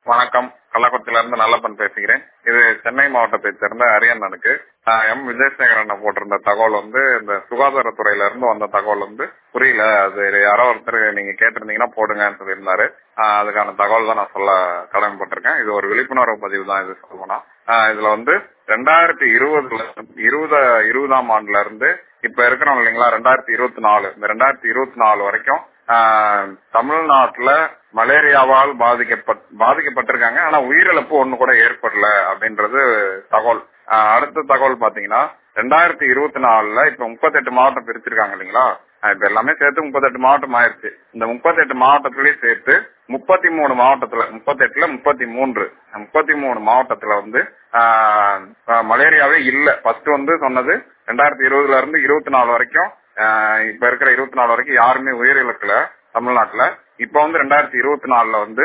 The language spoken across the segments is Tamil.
வணக்கம் கள்ளக்குளத்தில இருந்து நல்லப்பன் பேசுகிறேன் இது சென்னை மாவட்டத்தை சேர்ந்த அரியண்ணனுக்கு ஆஹ் எம் விஜயசேகரன் போட்டிருந்த தகவல் வந்து இந்த சுகாதாரத்துறையில இருந்து வந்த தகவல் வந்து புரியல அது யாரோ ஒருத்தர் நீங்க கேட்டிருந்தீங்கன்னா போடுங்கன்னு சொல்லியிருந்தாரு ஆஹ் அதுக்கான தகவல் தான் நான் சொல்ல கடமைப்பட்டிருக்கேன் இது ஒரு விழிப்புணர்வு பதிவு தான் இது சொல்லணும் ஆஹ் இதுல வந்து ரெண்டாயிரத்தி இருபதுல இருபது இருபதாம் ஆண்டுல இருந்து இப்ப இருக்கிறோம் இல்லைங்களா ரெண்டாயிரத்தி இருபத்தி நாலு இந்த ரெண்டாயிரத்தி இருபத்தி நாலு வரைக்கும் ஆஹ் தமிழ்நாட்டுல மலேரியாவால் பாதிக்கப்பட் பாதிக்கப்பட்டிருக்காங்க ஆனா உயிரிழப்பு ஒண்ணு கூட ஏற்படல அப்படின்றது தகவல் ஆஹ் அடுத்த தகவல் பாத்தீங்கன்னா ரெண்டாயிரத்தி இருபத்தி நாலுல இப்ப முப்பத்தெட்டு மாவட்டம் பிரிச்சிருக்காங்க இல்லைங்களா ஆஹ் இப்ப எல்லாமே சேர்த்து முப்பத்தெட்டு மாவட்டம் ஆயிருச்சு இந்த முப்பத்தெட்டு மாவட்டத்திலயும் சேர்த்து முப்பத்தி மூணு மாவட்டத்துல முப்பத்தெட்டுல முப்பத்தி மூன்று முப்பத்தி மூணு மாவட்டத்துல வந்து ஆஹ் ஆஹ் மலேரியாவே இல்ல ஃபர்ஸ்ட் வந்து சொன்னது ரெண்டாயிரத்தி இருபதுல இருந்து இருபத்தி நாலு வரைக்கும் ஆஹ் இப்ப இருக்கிற இருபத்தி நாலு வரைக்கும் யாருமே உயிரிழக்கல தமிழ்நாட்டுல இப்ப வந்து ரெண்டாயிரத்தி இருபத்தி நாலுல வந்து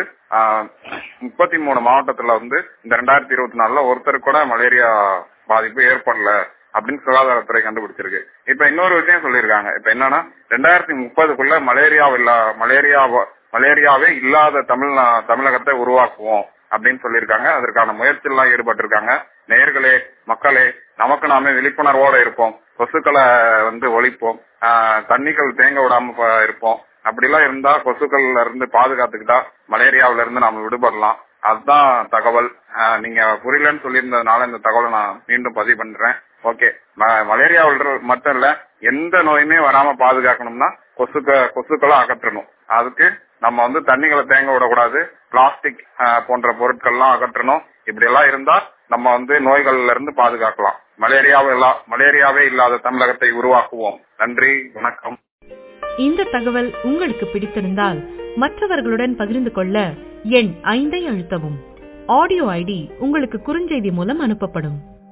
முப்பத்தி மூணு மாவட்டத்துல வந்து இந்த ரெண்டாயிரத்தி இருபத்தி நாலுல ஒருத்தர் கூட மலேரியா பாதிப்பு ஏற்படல அப்படின்னு சுகாதாரத்துறை கண்டுபிடிச்சிருக்கு இப்ப இன்னொரு விஷயம் சொல்லியிருக்காங்க இப்ப என்னன்னா ரெண்டாயிரத்தி முப்பதுக்குள்ள மலேரியா இல்லா மலேரியா மலேரியாவே இல்லாத தமிழ் தமிழகத்தை உருவாக்குவோம் அப்படின்னு சொல்லியிருக்காங்க அதற்கான முயற்சி எல்லாம் ஈடுபட்டிருக்காங்க நேர்களே மக்களே நமக்கு நாமே விழிப்புணர்வோட இருப்போம் கொசுக்களை வந்து ஒழிப்போம் தண்ணிகள் தேங்க விடாம இருப்போம் அப்படிலாம் இருந்தா கொசுக்கள்ல இருந்து பாதுகாத்துக்கிட்டா மலேரியாவில இருந்து நாம விடுபடலாம் அதுதான் தகவல் நீங்க புரியலன்னு சொல்லியிருந்ததுனால இந்த தகவலை நான் மீண்டும் பதிவு பண்றேன் ஓகே மலேரியாவில் மட்டும் இல்ல எந்த நோயுமே வராம பாதுகாக்கணும்னா கொசுக்க கொசுக்களை அகற்றணும் அதுக்கு நம்ம வந்து தண்ணிகளை தேங்க விடக்கூடாது பிளாஸ்டிக் போன்ற பொருட்கள்லாம் அகற்றணும் இப்படி எல்லாம் இருந்தா நம்ம வந்து நோய்கள்ல இருந்து பாதுகாக்கலாம் மலேரியாவே மலேரியாவே இல்லாத தமிழகத்தை உருவாக்குவோம் நன்றி வணக்கம் இந்த தகவல் உங்களுக்கு பிடித்திருந்தால் மற்றவர்களுடன் பகிர்ந்து கொள்ள எண் ஐந்தை அழுத்தவும் ஆடியோ ஐடி உங்களுக்கு குறுஞ்செய்தி மூலம் அனுப்பப்படும்